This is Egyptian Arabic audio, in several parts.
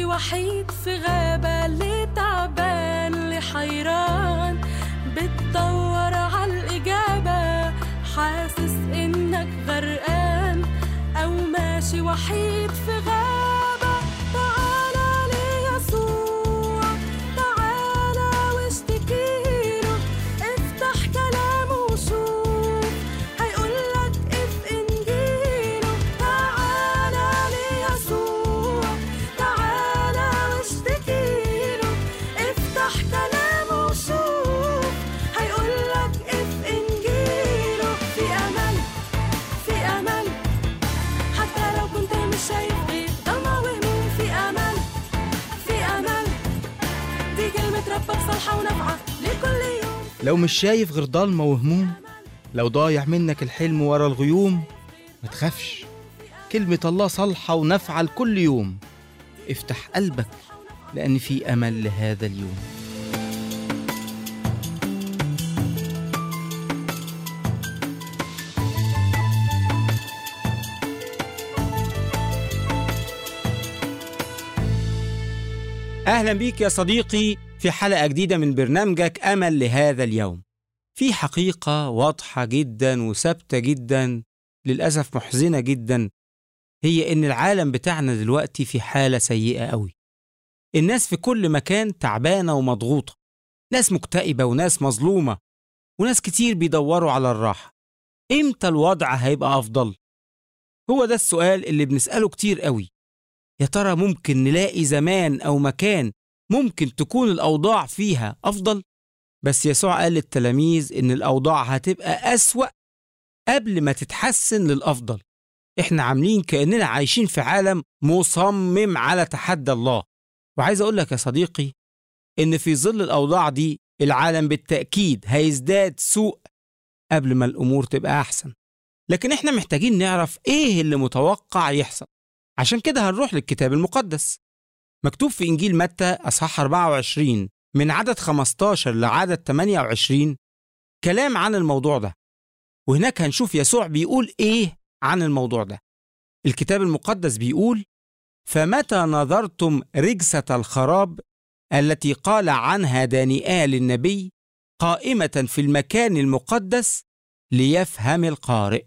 وحيد في غابة اللي تعبان اللي حيران بتدور عالإجابة حاسس إنك غرقان أو ماشي وحيد في غابة تعالى ليسوع تعالى واشتكيله افتح كلامه وشوف هيقولك اف انجيله تعالى ليسوع تعالى واشتكيله افتح كلامه وشوف هيقولك اف انجيله في امل في امل حتى لو كنت مش شايف غير ضلمة وهموم في امل في امل دي كلمة ربك صالحة ونافعة لكل يوم لو مش شايف غير ضلمة وهموم لو ضايع منك الحلم ورا الغيوم ما تخافش كلمة الله صالحة ونافعة لكل يوم افتح قلبك لأن في أمل لهذا اليوم أهلا بيك يا صديقي في حلقة جديدة من برنامجك أمل لهذا اليوم. في حقيقة واضحة جدا وثابتة جدا للأسف محزنة جدا هي إن العالم بتاعنا دلوقتي في حالة سيئة أوي. الناس في كل مكان تعبانة ومضغوطة. ناس مكتئبة وناس مظلومة وناس كتير بيدوروا على الراحة. إمتى الوضع هيبقى أفضل؟ هو ده السؤال اللي بنسأله كتير قوي. يا ترى ممكن نلاقي زمان أو مكان ممكن تكون الأوضاع فيها أفضل؟ بس يسوع قال للتلاميذ إن الأوضاع هتبقى أسوأ قبل ما تتحسن للأفضل. إحنا عاملين كأننا عايشين في عالم مصمم على تحدي الله. وعايز أقول لك يا صديقي إن في ظل الأوضاع دي العالم بالتأكيد هيزداد سوء قبل ما الأمور تبقى أحسن. لكن إحنا محتاجين نعرف إيه اللي متوقع يحصل. عشان كده هنروح للكتاب المقدس مكتوب في إنجيل متى أصحاح 24 من عدد 15 لعدد 28 كلام عن الموضوع ده وهناك هنشوف يسوع بيقول إيه عن الموضوع ده الكتاب المقدس بيقول فمتى نظرتم رجسة الخراب التي قال عنها دانيال النبي قائمة في المكان المقدس ليفهم القارئ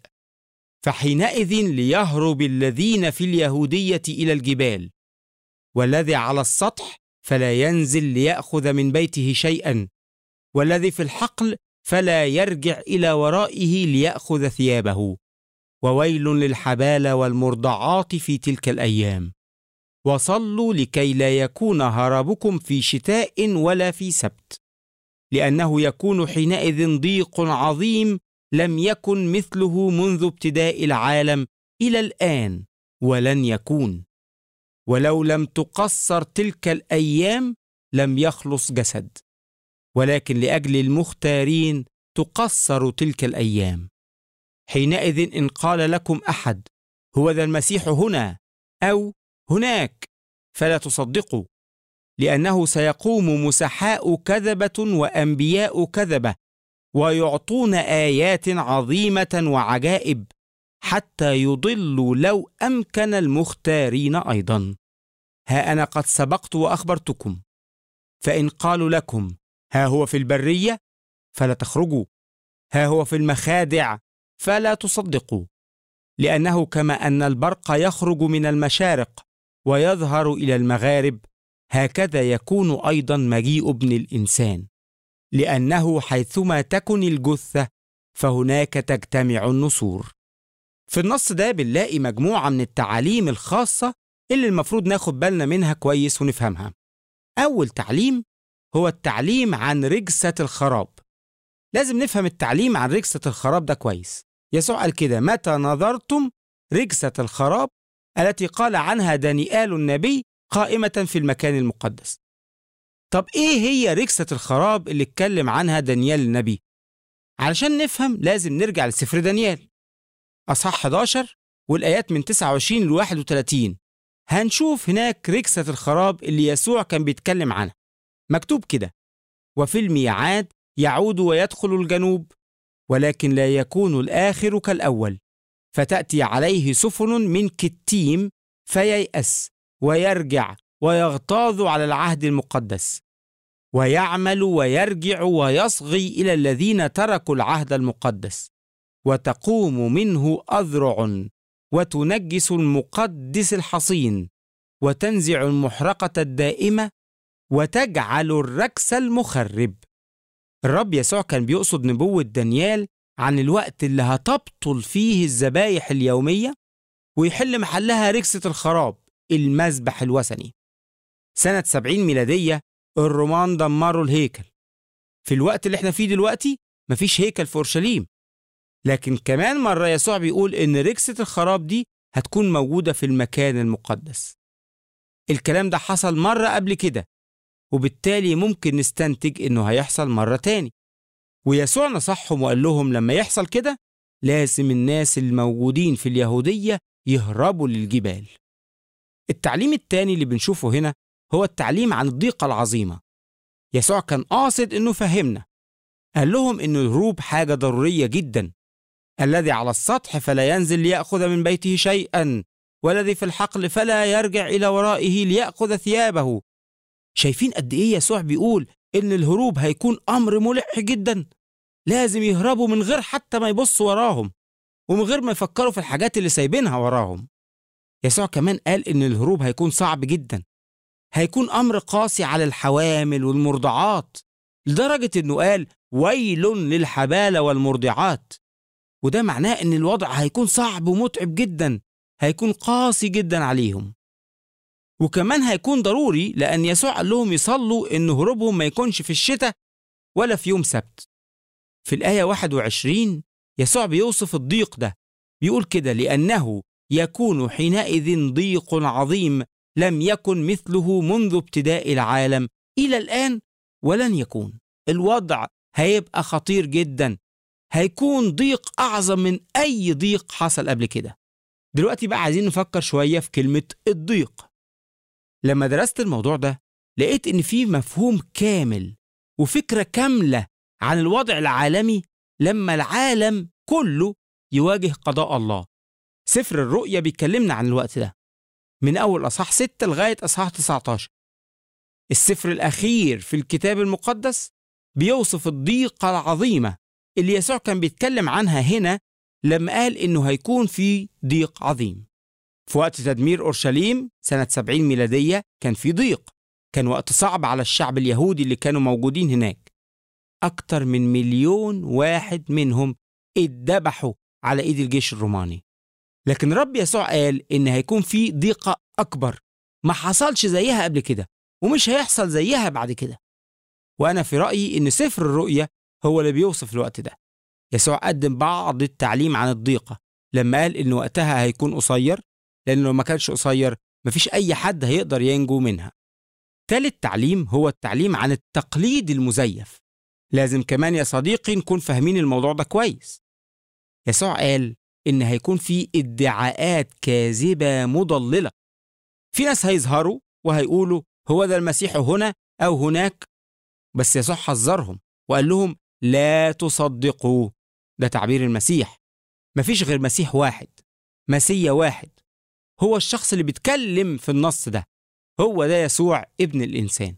فحينئذ ليهرب الذين في اليهودية إلى الجبال والذي على السطح فلا ينزل ليأخذ من بيته شيئا والذي في الحقل فلا يرجع إلى ورائه ليأخذ ثيابه وويل للحبال والمرضعات في تلك الأيام وصلوا لكي لا يكون هربكم في شتاء ولا في سبت لأنه يكون حينئذ ضيق عظيم لم يكن مثله منذ ابتداء العالم الى الان ولن يكون ولو لم تقصر تلك الايام لم يخلص جسد ولكن لاجل المختارين تقصر تلك الايام حينئذ ان قال لكم احد هو ذا المسيح هنا او هناك فلا تصدقوا لانه سيقوم مسحاء كذبه وانبياء كذبه ويعطون ايات عظيمه وعجائب حتى يضلوا لو امكن المختارين ايضا ها انا قد سبقت واخبرتكم فان قالوا لكم ها هو في البريه فلا تخرجوا ها هو في المخادع فلا تصدقوا لانه كما ان البرق يخرج من المشارق ويظهر الى المغارب هكذا يكون ايضا مجيء ابن الانسان لانه حيثما تكن الجثه فهناك تجتمع النسور في النص ده بنلاقي مجموعه من التعاليم الخاصه اللي المفروض ناخد بالنا منها كويس ونفهمها اول تعليم هو التعليم عن رجسه الخراب لازم نفهم التعليم عن رجسه الخراب ده كويس يسوع قال كده متى نظرتم رجسه الخراب التي قال عنها دانيال النبي قائمه في المكان المقدس طب ايه هي رجسة الخراب اللي اتكلم عنها دانيال النبي؟ علشان نفهم لازم نرجع لسفر دانيال أصحاح 11 والآيات من 29 ل 31 هنشوف هناك رجسة الخراب اللي يسوع كان بيتكلم عنها مكتوب كده وفي الميعاد يعود ويدخل الجنوب ولكن لا يكون الآخر كالأول فتأتي عليه سفن من كتيم فييأس ويرجع ويغتاظ على العهد المقدس ويعمل ويرجع ويصغي الى الذين تركوا العهد المقدس وتقوم منه اذرع وتنجس المقدس الحصين وتنزع المحرقه الدائمه وتجعل الركس المخرب الرب يسوع كان بيقصد نبوه دانيال عن الوقت اللي هتبطل فيه الذبايح اليوميه ويحل محلها ركسه الخراب المذبح الوثني سنه 70 ميلاديه الرومان دمروا الهيكل في الوقت اللي احنا فيه دلوقتي مفيش هيكل في اورشليم لكن كمان مرة يسوع بيقول إن ركسة الخراب دي هتكون موجودة في المكان المقدس. الكلام ده حصل مرة قبل كده وبالتالي ممكن نستنتج إنه هيحصل مرة تاني. ويسوع نصحهم وقال لهم لما يحصل كده لازم الناس الموجودين في اليهودية يهربوا للجبال. التعليم التاني اللي بنشوفه هنا هو التعليم عن الضيقة العظيمة. يسوع كان قاصد إنه فهمنا. قال لهم إن الهروب حاجة ضرورية جدا الذي على السطح فلا ينزل ليأخذ من بيته شيئا والذي في الحقل فلا يرجع إلى ورائه ليأخذ ثيابه شايفين قد إيه يسوع بيقول إن الهروب هيكون أمر ملح جدا لازم يهربوا من غير حتى ما يبصوا وراهم ومن غير ما يفكروا في الحاجات اللي سايبينها وراهم يسوع كمان قال إن الهروب هيكون صعب جدا هيكون أمر قاسي على الحوامل والمرضعات لدرجة إنه قال ويل للحبالة والمرضعات وده معناه ان الوضع هيكون صعب ومتعب جدا هيكون قاسي جدا عليهم وكمان هيكون ضروري لان يسوع قال لهم يصلوا ان هروبهم ما يكونش في الشتاء ولا في يوم سبت في الآية 21 يسوع بيوصف الضيق ده بيقول كده لأنه يكون حينئذ ضيق عظيم لم يكن مثله منذ ابتداء العالم إلى الآن ولن يكون الوضع هيبقى خطير جدا هيكون ضيق أعظم من أي ضيق حصل قبل كده دلوقتي بقى عايزين نفكر شوية في كلمة الضيق لما درست الموضوع ده لقيت إن في مفهوم كامل وفكرة كاملة عن الوضع العالمي لما العالم كله يواجه قضاء الله سفر الرؤيا بيكلمنا عن الوقت ده من أول أصحاح 6 لغاية أصحاح 19 السفر الأخير في الكتاب المقدس بيوصف الضيقة العظيمة اللي يسوع كان بيتكلم عنها هنا لما قال إنه هيكون في ضيق عظيم في وقت تدمير أورشليم سنة 70 ميلادية كان في ضيق كان وقت صعب على الشعب اليهودي اللي كانوا موجودين هناك أكتر من مليون واحد منهم اتذبحوا على إيد الجيش الروماني لكن رب يسوع قال إن هيكون في ضيقة أكبر ما حصلش زيها قبل كده ومش هيحصل زيها بعد كده وأنا في رأيي إن سفر الرؤيا هو اللي بيوصف الوقت ده يسوع قدم بعض التعليم عن الضيقة لما قال إن وقتها هيكون قصير لأنه لو ما كانش قصير مفيش أي حد هيقدر ينجو منها تالت تعليم هو التعليم عن التقليد المزيف لازم كمان يا صديقي نكون فاهمين الموضوع ده كويس يسوع قال إن هيكون في ادعاءات كاذبة مضللة في ناس هيظهروا وهيقولوا هو ده المسيح هنا أو هناك بس يسوع حذرهم وقال لهم لا تصدقوا ده تعبير المسيح مفيش غير مسيح واحد مسيا واحد هو الشخص اللي بيتكلم في النص ده هو ده يسوع ابن الإنسان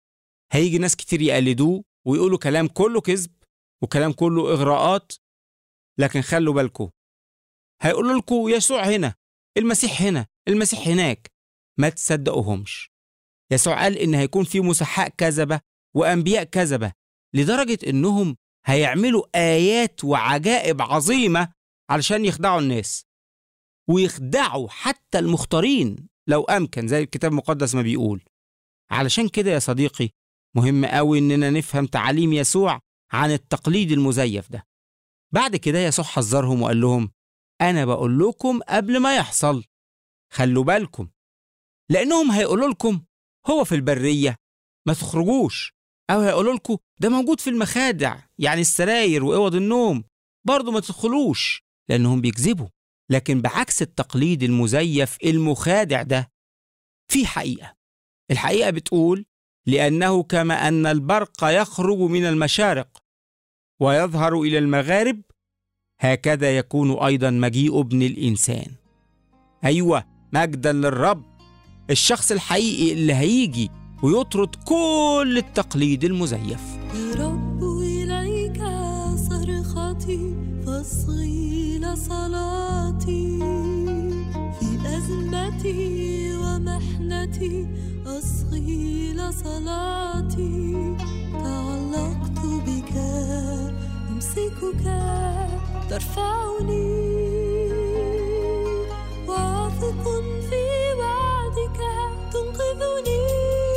هيجي ناس كتير يقلدوه ويقولوا كلام كله كذب وكلام كله إغراءات لكن خلوا بالكم هيقولوا لكم يسوع هنا المسيح هنا المسيح هناك ما تصدقوهمش يسوع قال إن هيكون في مسحاء كذبة وأنبياء كذبة لدرجة إنهم هيعملوا آيات وعجائب عظيمة علشان يخدعوا الناس ويخدعوا حتى المختارين لو أمكن زي الكتاب المقدس ما بيقول علشان كده يا صديقي مهم قوي إننا نفهم تعاليم يسوع عن التقليد المزيف ده بعد كده يسوع حذرهم وقال لهم أنا بقول لكم قبل ما يحصل خلوا بالكم لأنهم هيقولوا لكم هو في البرية ما تخرجوش أو هيقولوا لكم ده موجود في المخادع يعني السراير وأوض النوم برضه ما تدخلوش لأنهم بيكذبوا لكن بعكس التقليد المزيف المخادع ده في حقيقة الحقيقة بتقول لأنه كما أن البرق يخرج من المشارق ويظهر إلى المغارب هكذا يكون أيضا مجيء ابن الإنسان أيوة مجدا للرب الشخص الحقيقي اللي هيجي ويطرد كل التقليد المزيف يا رب إليك صرختي فاصغي لصلاتي في أزمتي ومحنتي أصغي لصلاتي تعلقت بك أمسكك ترفعني واثق في وعدك تنقذني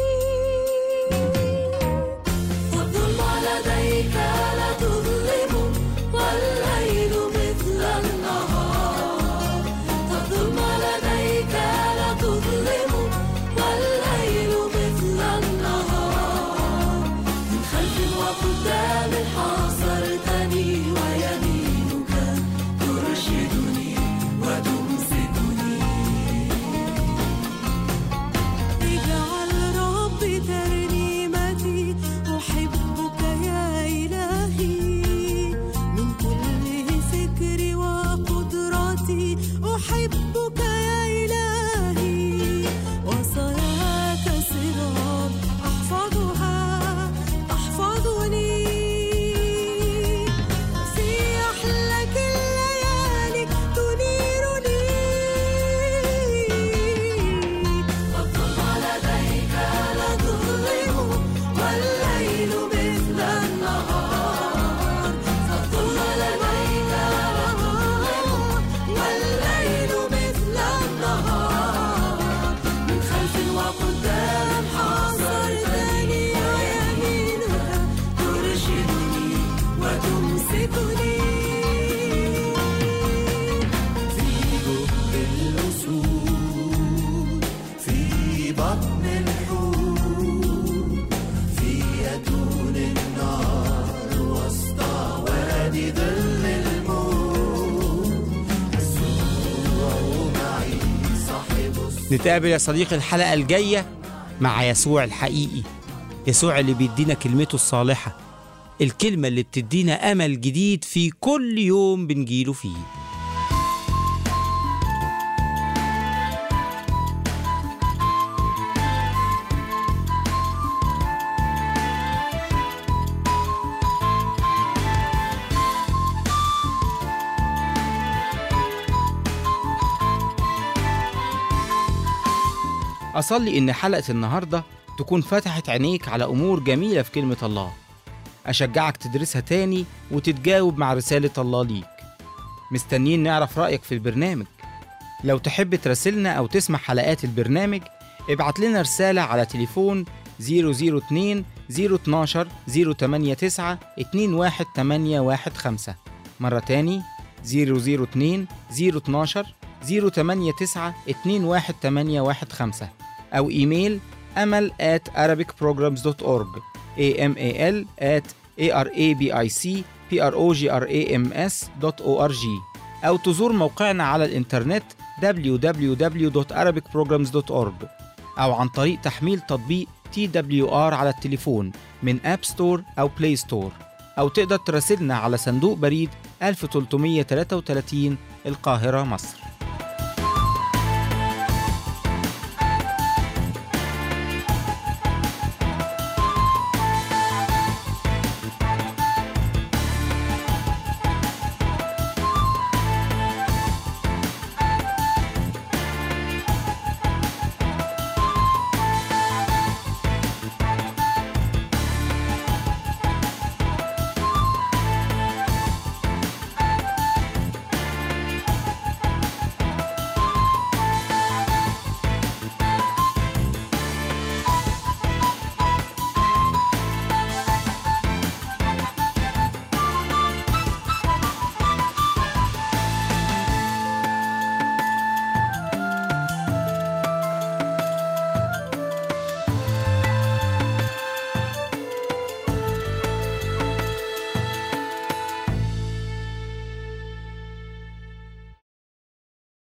والظلم لديك لا تظلم والليل مثل النهار الظلم لديك لا تظلم والليل مثل النهار من خلف وقدام حاصرتني ويمينك ترشدني وتمسكني اجعل ربي ترنيمتي أحبك يا إلهي من كل فكري وقدرتي أحبك يا إلهي وصاياك صراط أحفظها تحفظني في أحلك الليالي تنيرني الظلم لديك لا تظلم والليل مثل النهار الظلم لديك لا تظلم والليل مثل النهار من خلف وقدام حاصرتني ويمينك ترشدني وتمسكني في جهد الأسود في بطن الحوت في أتون النار وسط وادي ظل الموت يسوع معي صاحب الصوت نتقابل يا صديقي الحلقة الجاية مع يسوع الحقيقي يسوع اللي بيدينا كلمته الصالحة الكلمة اللي بتدينا أمل جديد في كل يوم بنجيله فيه أصلي إن حلقة النهاردة تكون فتحت عينيك على أمور جميلة في كلمة الله أشجعك تدرسها تاني وتتجاوب مع رسالة الله ليك مستنيين نعرف رأيك في البرنامج لو تحب تراسلنا أو تسمع حلقات البرنامج ابعت لنا رسالة على تليفون 002 012 089 21815 مرة تاني 002 012 089 21815 أو إيميل أمل at arabicprograms.org amal at arabicprograms.org أو تزور موقعنا على الإنترنت www.arabicprograms.org أو عن طريق تحميل تطبيق TWR على التليفون من أب ستور أو بلاي ستور أو تقدر تراسلنا على صندوق بريد 1333 القاهرة مصر